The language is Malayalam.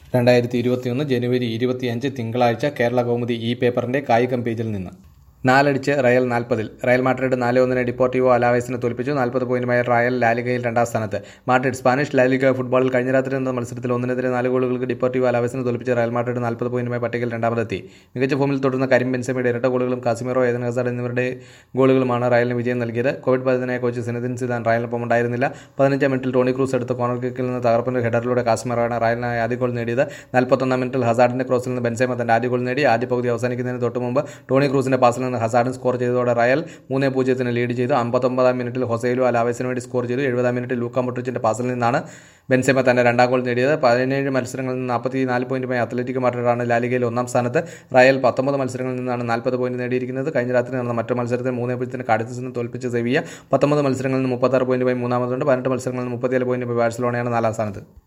രണ്ടായിരത്തി ഇരുപത്തിയൊന്ന് ജനുവരി ഇരുപത്തിയഞ്ച് തിങ്കളാഴ്ച കേരള കൗമുദി ഈ പേപ്പറിന്റെ കായികം പേജിൽ നിന്ന് നാലടിച്ച് റയൽ നാൽപ്പതിൽ റയൽ മാഡ്രിഡ് നാല് ഒന്നിന് ഡിപ്പോർട്ടിവോ അലാവേസിനെ തോൽപ്പിച്ചു നാൽപ്പത് പോയിന്റുമായി റയൽ ലാലിഗയിൽ രണ്ടാം സ്ഥാനത്ത് മാഡ്രിഡ് സ്പാനിഷ് ലാലിഗ ഫുട്ബോളിൽ കഴിഞ്ഞ രാത്രി നടന്ന മത്സരത്തിൽ ഒന്നിനെതിരെ നാല് ഗോളുകൾക്ക് ഡിപ്പോർട്ടിവോ അലാവേസിനെ തോൽപ്പിച്ച് റയൽ മാഡ്രിഡ് നാൽപ്പത് പോയിന്റുമായി പട്ടികയിൽ രണ്ടാമതെത്തി മികച്ച ഫോമിൽ തുടർന്ന കരിം ബെൻസമയുടെ ഇരട്ട ഗോളുകളും കാസിമിറോ ഏതൻ ഹസാഡ് എന്നിവരുടെ ഗോളുകളുമാണ് റയലിന് വിജയം നൽകിയത് കോവിഡ് ബാധിതനായ കോച്ച് സിനദിൻ സിദാൻ റയലിനൊപ്പം ഉണ്ടായിരുന്നില്ല പതിനഞ്ചാം മിനിറ്റിൽ ടോണി ക്രൂസ് എടുത്ത കോർണർ കിക്കിൽ നിന്ന് തകർപ്പിന്റെ ഹെഡറിലൂടെ കാസിമിറോയാണ് റയലിനായി ആദ്യ ഗോൾ നേടിയത് നാൽപ്പത്തൊന്നാം മിനിറ്റിൽ ഹസാഡിന്റെ ക്രോസിൽ നിന്ന് ബെൻസേമ തന്റെ ആദ്യ ഗോൾ നേടി ആദ്യ പകുതി അവസാനിക്കുന്നതിന് തൊട്ട് മുമ്പ് ടോണി ക്രൂസിന്റെ പാസിൽ നിന്ന് ഹസാഡും സ്കോർ ചെയ്തതോടെ റയൽ മൂന്ന് പൂജ്യത്തിന് ലീഡ് ചെയ്തു അമ്പത്തൊമ്പതാം മിനിറ്റിൽ ഹൊസൈലു അലാവേസിന് വേണ്ടി സ്കോർ ചെയ്തു എഴുപതാം മിനിറ്റിൽ ലൂക്ക മുട്രിച്ചിന്റെ പാസിൽ നിന്നാണ് ബെൻസെമ തന്റെ രണ്ടാം ഗോൾ നേടിയത് പതിനേഴ് മത്സരങ്ങളിൽ നിന്ന് നാൽപ്പത്തി നാല് പോയിന്റുമായി അത്ലറ്റിക് മാഡ്രിഡാണ് ലാലിഗയിൽ ഒന്നാം സ്ഥാനത്ത് റയൽ പത്തൊമ്പത് മത്സരങ്ങളിൽ നിന്നാണ് നാൽപ്പത് പോയിന്റ് നേടിയിരിക്കുന്നത് കഴിഞ്ഞ രാത്രി നടന്ന മറ്റു മത്സരത്തിൽ മൂന്നേ പൂജ്യത്തിന് കാഡിസിന് തോൽപ്പിച്ച് സെവിയ പത്തൊമ്പത് മത്സരങ്ങളിൽ നിന്ന് മുപ്പത്താറ് പോയിന്റുമായി മൂന്നാമതുണ്ട് പതിനെട്ട് മത്സരങ്ങളിൽ നിന്ന് മുപ്പത്തിയേഴ് പോയിന്റ് ബാഴ്സലോണയാണ് നാലാം സ്ഥാനത്ത്